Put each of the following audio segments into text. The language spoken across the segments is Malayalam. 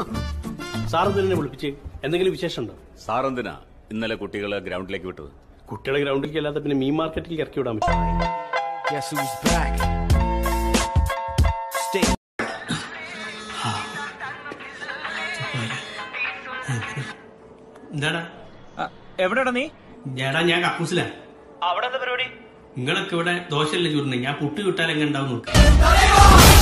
സാർ എന്തിനെ വിളിപ്പിച്ച് എന്തെങ്കിലും വിശേഷമുണ്ടോ സാറെന്തിനാ ഇന്നലെ കുട്ടികളെ ഗ്രൗണ്ടിലേക്ക് വിട്ടത് കുട്ടികളെ ഗ്രൗണ്ടിലേക്ക് അല്ലാതെ പിന്നെ മീൻ മാർക്കറ്റിലേക്ക് ഇറക്കി വിടാൻ പറ്റും Guess who's back? Stay. എന്താടാ എവിടെടാ നീ ഞാടാ ഞാൻ കക്കൂസിലാ അവിടെ എന്താ പരിപാടി നിങ്ങളൊക്കെ ഇവിടെ ദോശയല്ലേ ചൂടുന്നത് ഞാൻ പുട്ട് കിട്ടാൻ എങ്ങനെ ഉണ്ടാവും നോക്ക്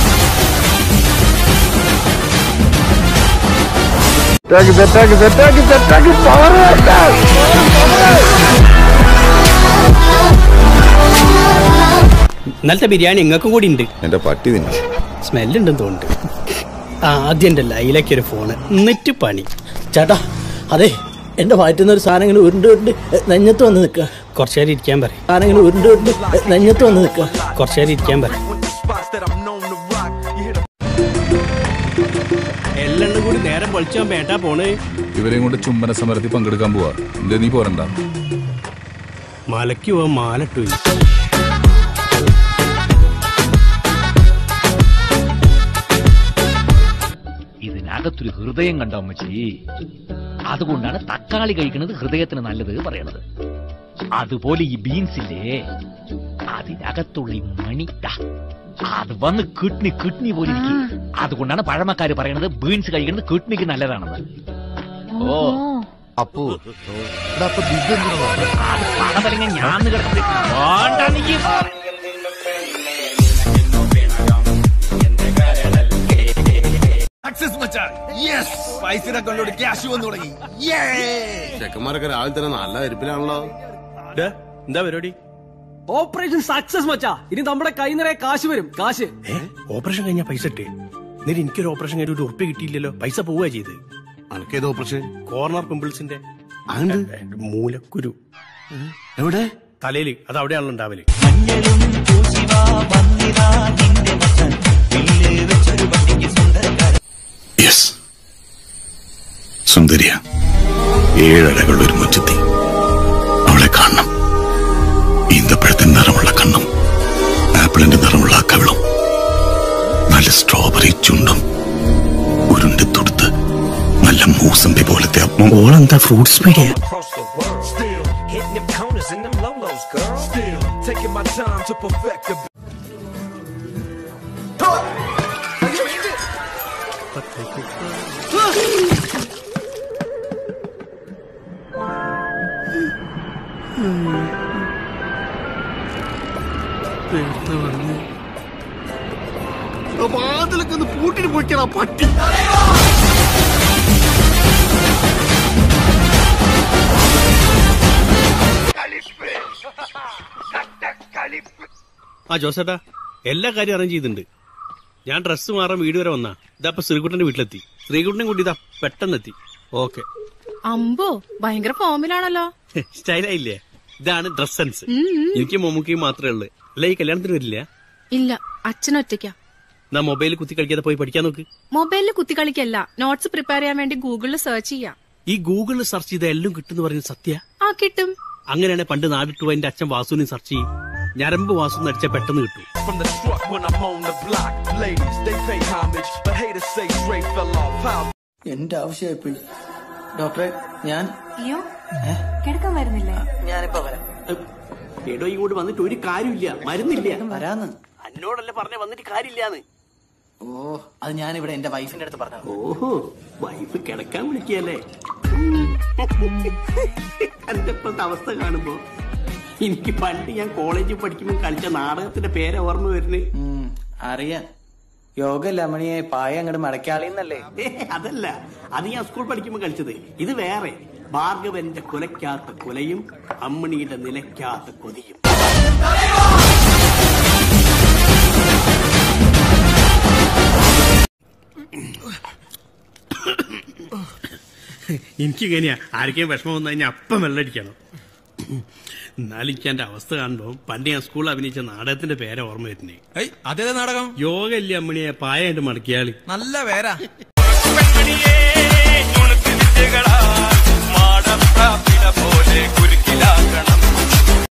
ഇന്നലത്തെ ബിരിയാണി നിങ്ങൾക്കും കൂടി ഉണ്ട് എന്റെ പട്ടി തിന്നു സ്മെല്ലുണ്ടെന്ന് തോന്നുന്നുണ്ട് ആ ആദ്യം എൻ്റെ ലൈലയ്ക്ക് ഒരു ഫോണ് എന്നിട്ട് പണി ചേട്ടാ അതെ എന്റെ വയറ്റുന്ന ഒരു സാധനം ഇങ്ങനെ ഉരുണ്ട് ഉരുണ്ട് നെഞ്ഞത്ത് വന്ന് നിൽക്കുക കുറച്ചു നേരം ഇരിക്കാൻ പറ സാധനം ഇങ്ങനെ ഉരുണ്ട് ഉരുണ്ട് നെഞ്ഞത്ത് വന്ന് നിൽക്കുക കുറച്ചു നേരം ഇരിക്കാൻ പറ Spots that I'm known to rock. You hear the എല്ലെണ്ണം കൂടി നേരം പൊളിച്ചാൻ വേണ്ടാ പോണ് ഇവരെയും കൊണ്ട് ചുംബന സമരത്തിൽ പങ്കെടുക്കാൻ പോവാ എന്തേ നീ പോരണ്ട മലയ്ക്ക് പോവാൻ മാലട്ടു ഇതിനകത്തൊരു ഹൃദയം കണ്ടോ അമ്മച്ചി അതുകൊണ്ടാണ് തക്കാളി കഴിക്കുന്നത് ഹൃദയത്തിന് നല്ലത് പറയണത് അതുപോലെ ഈ ബീൻസില്ലേ അതിനകത്തുള്ള ഈ മണി ദാ, അത് വന്ന് കിഡ്നി കിഡ്നി പോലെ ഇരിക്കും അതുകൊണ്ടാണ് പഴമക്കാര് പറയണത് ബീൻസ് കഴിക്കുന്നത് കിഡ്നിക്ക് നല്ലതാണെന്ന് ഓ അപ്പു അത് പടതലങ്ങ ഞാൻ കിടക്കുന്നത് വേണ്ട നീ Success മച്ചാൻ. Yes! പൈസയുടെ അക്കൗണ്ടിലോട്ട് ക്യാഷ് വന്നു തുടങ്ങി ചെക്കന്മാരൊക്കെ രാവിലെ തന്നെ നല്ല ഇരിപ്പിലാണല്ലോ എന്താ പരിപാടി ഓപ്പറേഷൻ സക്സസ് മച്ചാ ഇനി നമ്മുടെ കൈ നിറയെ കാശ് വരും കാശ് ഏ ഓപ്പറേഷൻ കഴിഞ്ഞാ പൈസ ഇട്ടേ എന്നിട്ട് എനിക്കൊരു ഓപ്പറേഷൻ കഴിഞ്ഞ ഒരു ഉറുപ്പ് കിട്ടിയില്ലല്ലോ പൈസ പോവുക ചെയ്ത് അനക്കേത് ഓപ്പറേഷൻ കോർണർ പിമ്പിൾസിന്റെ അതെന്ത്? മൂലക്കുരു എവിടെ തലയില് അത് അവിടെയാണല്ലോ ഉണ്ടാവല് യെസ് സുന്ദരിയ ഏഴഴകളുള്ള ഒരു മുച്ചത്തി അവളെ കാണണം ഈന്തപ്പഴത്തിന് നിറമുള്ള കണ്ണും ആപ്പിളിന്റെ നിറമുള്ള ആ കവിളും നല്ല സ്ട്രോബെറി ചുണ്ടും ഉരുണ്ട് തുടുത്ത് നല്ല മൂസമ്പി പോലത്തെ അപ്പം ഓളെന്താ fruits media across the world. Still hitting them corners and them lolos, girl. Still taking my time to perfect the വാതിലൊക്കെ ഒന്ന് പൂട്ടിട്ട് പൊയ്ക്കണ പട്ടി ആ ജോസേട്ടാ എല്ലാ കാര്യം അറേഞ്ച് ചെയ്തിട്ടുണ്ട് ഞാൻ ഡ്രസ്സ് മാറാൻ വീട് വരെ വന്നാ ഇതപ്പൊ ശ്രീകുട്ടന്റെ വീട്ടിലെത്തി ശ്രീകുട്ടനെ കൂട്ടി ഇതാ പെട്ടെന്നെത്തി ഓക്കെ അമ്പോ ഭയങ്കര ഫോമിലാണല്ലോ സ്റ്റൈലായില്ലേ ഇതാണ് ഡ്രസ് സെൻസ് എനിക്ക് മമ്മൂക്കിയും മാത്രമേ ഉള്ളൂ അല്ല ഈ കല്യാണത്തിന് വരില്ല ഇല്ല അച്ഛനൊറ്റയ്ക്കാ എന്നാ മൊബൈലിൽ കുത്തി കളിക്കാതെ പോയി പഠിക്കാൻ നോക്ക് മൊബൈലിൽ കുത്തിക്കളിക്കല്ല നോട്ട്സ് പ്രിപ്പയർ ചെയ്യാൻ വേണ്ടി ഗൂഗിളിൽ സെർച്ച് ചെയ്യാം ഈ ഗൂഗിളിൽ സെർച്ച് ചെയ്ത എല്ലാം കിട്ടുന്ന പറയുന്നത് സത്യ ആ കിട്ടും അങ്ങനെയാണ് പണ്ട് നാടിട്ട് പോയി എന്റെ അച്ഛൻ വാസുവിനെ സെർച്ച് ചെയ്യും ഞരമ്പ് വാസു അടിച്ചാൽ പെട്ടെന്ന് കിട്ടും from the truck when I'm on the block. Ladies, they pay homage, but haters say Dre fell off. How എന്റെ ആവശ്യമായിപ്പോയി ഡോക്ടറെ ഞാൻ അയ്യോ കിടക്കാൻ വരുന്നില്ലേ ഞാനിപ്പോ വരാം എടോ ഇങ്ങോട്ട് വന്നിട്ട് ഒരു കാര്യമില്ല മരുന്നില്ല വരാന്ന് എന്നോടല്ലേ പറഞ്ഞ വന്നിട്ട് കാര്യമില്ലാന്ന് ഓ അത് ഞാനിവിടെ എന്റെ വൈഫിന്റെ അടുത്ത് പറഞ്ഞു ഓഹോ വൈഫ് കിടക്കാൻ വിളിക്കല്ലേ എന്റെ ഇപ്പോഴത്തെ അവസ്ഥ കാണുമ്പോ എനിക്ക് പണ്ട് ഞാൻ കോളേജിൽ പഠിക്കുമ്പോൾ കളിച്ച നാടകത്തിന്റെ പേര് ഓർമ്മ വരുന്നേ അറിയാം യോഗ ലമണിയെ പായ അങ്ങോട്ട് മടക്കാളിന്നല്ലേ ഏ, അതല്ല അത് ഞാൻ സ്കൂൾ പഠിക്കുമ്പോൾ കളിച്ചത് ഇത് വേറെ ഭാർഗവന്റെ കുലയ്ക്കാത്ത കുലയും അമ്മണിയുടെ നിലയ്ക്കാത്ത കൊതിയും എനിക്ക് ഇങ്ങനെയാ ആർക്കെയും വിഷമം വന്നു കഴിഞ്ഞാൽ അപ്പം വെള്ളടിക്കണം എന്നാലും എനിക്ക് എന്റെ അവസ്ഥ കാണുമ്പോൾ പണ്ട് ഞാൻ സ്കൂളിൽ അഭിനയിച്ച നാടകത്തിന്റെ പേരെ ഓർമ്മ വരുന്നേ അതേ നാടകം യോഗ ഇല്ലേ അമ്മണിയെ പായായിട്ട് മടക്കിയാളി നല്ല പേരാ പോലെ കുരുക്കിലാക്കണം